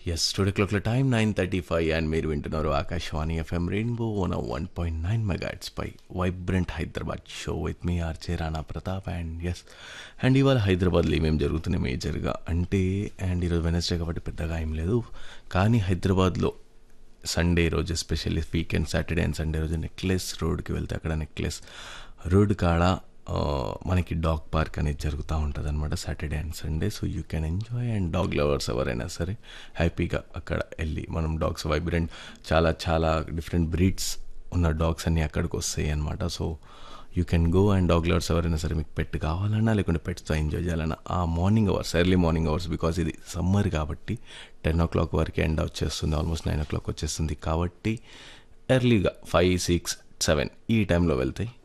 yes today క్లాక్ల time nine thirty five and మీరు వింటున్నారు Akashvani F M rainbow one one point nine megahertz పై vibrant Hyderabad show with me R J Rana Pratap and yes and ఇవాళ హైదరాబాద్లో ఏమేమి జరుగుతున్నాయి మేజర్గా అంటే అండ్ ఈరోజు వెనస్డే కాబట్టి పెద్దగా ఏం లేదు కానీ హైదరాబాద్లో సండే రోజు especially weekend Saturday and Sunday రోజు నెక్లెస్ రోడ్కి వెళ్తే అక్కడ నెక్లెస్ రోడ్ కాడ ఆ, మనకి డాగ్ పార్క్ అనేది జరుగుతూ ఉంటుంది అనమాట Saturday and Sunday so you can enjoy and dog lovers ఎవరైనా సరే హ్యాపీగా అక్కడ వెళ్ళి మనం డాగ్స్ వైబ్రెంట్ చాలా చాలా డిఫరెంట్ బ్రీడ్స్ ఉన్న డాగ్స్ అన్నీ అక్కడికి వస్తాయి అనమాట so you can go and dog lovers ఎవరైనా సరే మీకు పెట్ కావాలన్నా లేకుంటే పెట్స్తో ఎంజాయ్ చేయాలన్నా ఆ morning hours early morning hours because ఇది సమ్మర్ కాబట్టి టెన్ ఓ క్లాక్ వరకు ఎండ్ వచ్చేస్తుంది ఆల్మోస్ట్ నైన్ ఓ క్లాక్ వచ్చేస్తుంది కాబట్టి ఎర్లీగా ఫైవ్ సిక్స్ సెవెన్ ఈ టైంలో వెళ్తాయి